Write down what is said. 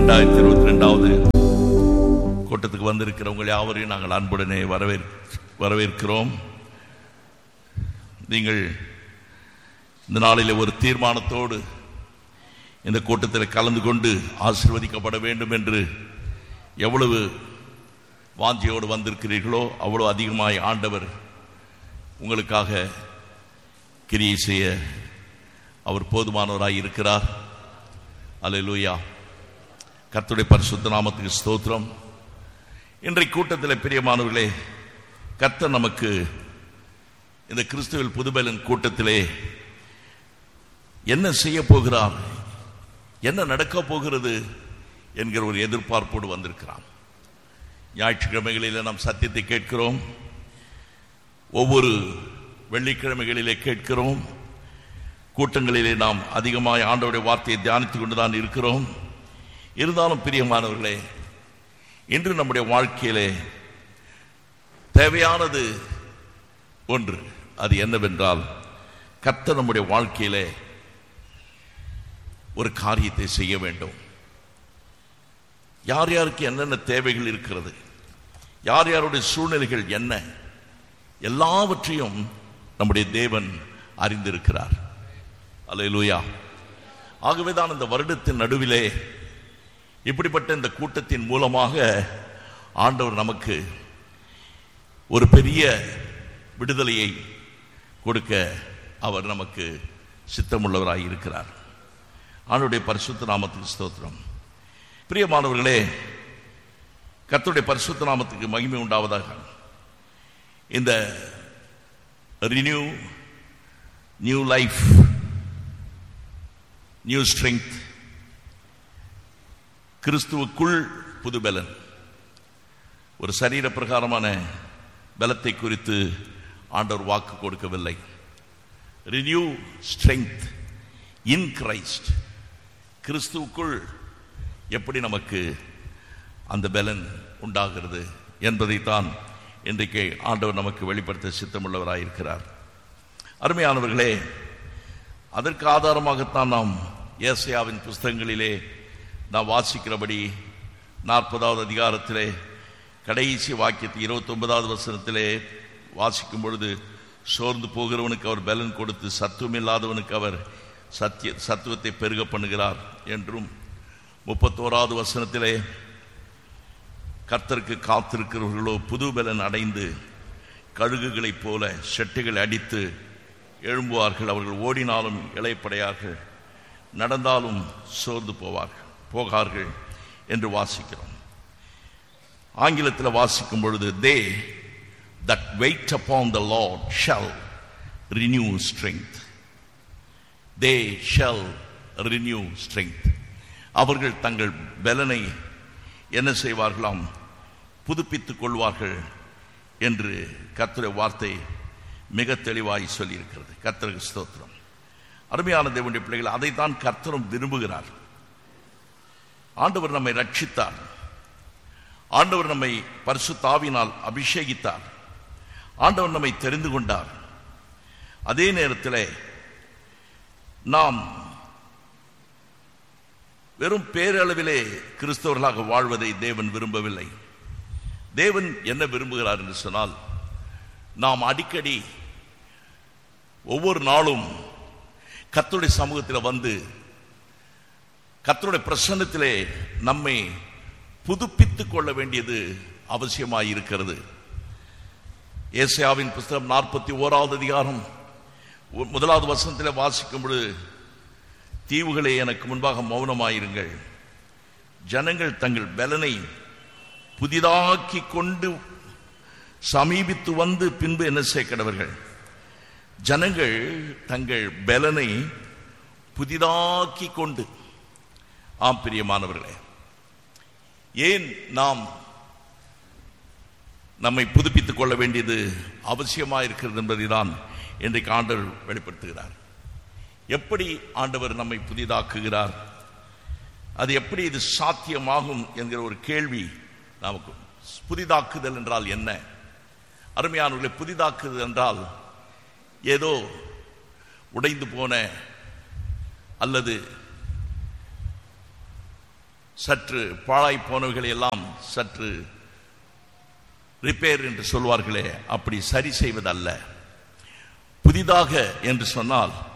இரண்டாயிரத்தி இருபத்தி ரெண்டாவது கூட்டத்துக்கு வந்திருக்கிற உங்கள் யாவரையும் நாங்கள் அன்புடனே வரவேற் வரவேற்கிறோம் நீங்கள் இந்த நாளில் ஒரு தீர்மானத்தோடு இந்த கூட்டத்தில் கலந்து கொண்டு ஆசீர்வதிக்கப்பட வேண்டும் என்று எவ்வளவு வாஞ்சியோடு வந்திருக்கிறீர்களோ அவ்வளவு அதிகமாய் ஆண்டவர் உங்களுக்காக கிரியை செய்ய அவர் போதுமானவராய் இருக்கிறார் அல்லேலூயா கர்த்தருடைய பரிசுத்த நாமத்துக்கு ஸ்தோத்திரம் இன்றைய கூட்டத்தில் பிரியமானவர்களே கர்த்தர் நமக்கு இந்த கிறிஸ்துவில் புதுபலன் கூட்டத்திலே என்ன செய்ய போகிறார் என்ன நடக்க போகிறது என்கிற ஒரு எதிர்பார்ப்போடு வந்திருக்கிறான் ஞாயிற்றுக்கிழமைகளிலே நாம் சத்தியத்தை கேட்கிறோம் ஒவ்வொரு வெள்ளிக்கிழமைகளிலே கேட்கிறோம் கூட்டங்களிலே நாம் அதிகமாய் ஆண்டவருடைய வார்த்தையை தியானித்துக் கொண்டுதான் இருக்கிறோம் இருந்தாலும் பிரியமானவர்களே இன்று நம்முடைய வாழ்க்கையிலே தேவையானது ஒன்று அது என்னவென்றால் கர்த்தர் நம்முடைய வாழ்க்கையிலே ஒரு காரியத்தை செய்ய வேண்டும் யார் யாருக்கு என்னென்ன தேவைகள் இருக்கிறது யார் யாருடைய சூழ்நிலைகள் என்ன எல்லாவற்றையும் நம்முடைய தேவன் அறிந்திருக்கிறார் அல்லேலூயா ஆகவேதான் இந்த வருடத்தின் நடுவிலே இப்படிப்பட்ட இந்த கூட்டத்தின் மூலமாக ஆண்டவர் நமக்கு ஒரு பெரிய விடுதலையை கொடுக்க அவர் நமக்கு சித்தமுள்ளவராய் இருக்கிறார் ஆண்டுடைய பரிசுத்த நாமத்துக்கு ஸ்தோத்திரம் பிரியமானவர்களே கர்த்தருடைய பரிசுத்த நாமத்துக்கு மகிமை உண்டாவதாக இந்த renew new life new strength கிறிஸ்துவுக்குள் புது பலன் ஒரு சரீர பிரகாரமான பலத்தை குறித்து ஆண்டவர் வாக்கு கொடுக்கவில்லை ரினியூ ஸ்ட்ரெங்க் இன் கிரைஸ்ட் கிறிஸ்துவுக்குள் எப்படி நமக்கு அந்த பலன் உண்டாகிறது என்பதைத்தான் இன்றைக்கு ஆண்டவர் நமக்கு வெளிப்படுத்த சித்தமுள்ளவராயிருக்கிறார் அருமையானவர்களே அதற்கு ஆதாரமாகத்தான் நாம் ஏசையாவின் புஸ்தகங்களிலே நாம் வாசிக்கிறபடி நாற்பதாவது அதிகாரத்திலே கடைசி வாக்கியத்தை இருபத்தி ஒன்பதாவது வசனத்திலே வாசிக்கும் பொழுது சோர்ந்து போகிறவனுக்கு அவர் பலன் கொடுத்து சத்துவம் இல்லாதவனுக்கு அவர் சத்திய சத்துவத்தை பெருக பண்ணுகிறார் என்றும் முப்பத்தோராவது வசனத்திலே கர்த்தருக்கு காத்திருக்கிறவர்களோ புது பலன் அடைந்து கழுகுகளைப் போல செட்டுகள் அடித்து எழும்புவார்கள் அவர்கள் ஓடினாலும் இளைப்படையார்கள் நடந்தாலும் சோர்ந்து போவார்கள் போகார்கள் என்று வாசிக்கிறோம் ஆங்கிலத்தில் வாசிக்கும் பொழுது they that wait upon the Lord shall renew strength they shall renew strength அவர்கள் தங்கள் பலனை என்ன செய்வார்களாம் புதுப்பித்துக் கொள்வார்கள் என்று கர்த்தருடைய வார்த்தை மிக தெளிவாய் சொல்லியிருக்கிறது கர்த்தருக்கு ஸ்தோத்திரம் அருமையான தேவனுடைய பிள்ளைகள் அதைத்தான் கர்த்தரும் விரும்புகிறார் ஆண்டவர் நம்மை ரட்சித்தார் ஆண்டவர் நம்மை பரிசுத்தாவினால் அபிஷேகித்தார் ஆண்டவர் நம்மை தெரிந்து கொண்டார் அதே நேரத்தில் நாம் வெறும் பேரளவிலே கிறிஸ்தவர்களாக வாழ்வதை தேவன் விரும்பவில்லை தேவன் என்ன விரும்புகிறார் என்று சொன்னால் நாம் அடிக்கடி ஒவ்வொரு நாளும் கத்தருடைய சமூகத்தில் வந்து கத்தருடைய பிரசன்னத்திலே நம்மை புதுப்பித்துக் கொள்ள வேண்டியது அவசியமாய் இருக்கிறது ஏசியாவின் புஸ்தகம் நாற்பத்தி ஓராவது அதிகாரம் முதலாவது வசனத்தில் வாசிக்கும் பொழுது தீவுகளே எனக்கு முன்பாக மௌனமாயிருங்கள் ஜனங்கள் தங்கள் பலனை புதிதாக்கி கொண்டு சமீபித்து வந்து பின்பு என்ன சேர்க்கிறவர்கள் ஜனங்கள் தங்கள் பலனை புதிதாக்கி கொண்டு ஆம் பிரியமானவர்களே ஏன் நாம் நம்மை புதுப்பித்துக் கொள்ள வேண்டியது அவசியமாக இருக்கிறது என்பதை தான் இன்றைக்கு ஆண்டவர் வெளிப்படுத்துகிறார் எப்படி ஆண்டவர் நம்மை புதிதாக்குகிறார் அது எப்படி இது சாத்தியமாகும் என்கிற ஒரு கேள்வி நமக்கு புதிதாக்குதல் என்றால் என்ன அருமையானவர்களை புதிதாக்குதல் என்றால் ஏதோ உடைந்து போன அல்லது சற்று பாழாய் போனவைகளை எல்லாம் சற்று ரிப்பேர் என்று சொல்வார்களே அப்படி சரி செய்வதல்ல புதிதாக என்று சொன்னால்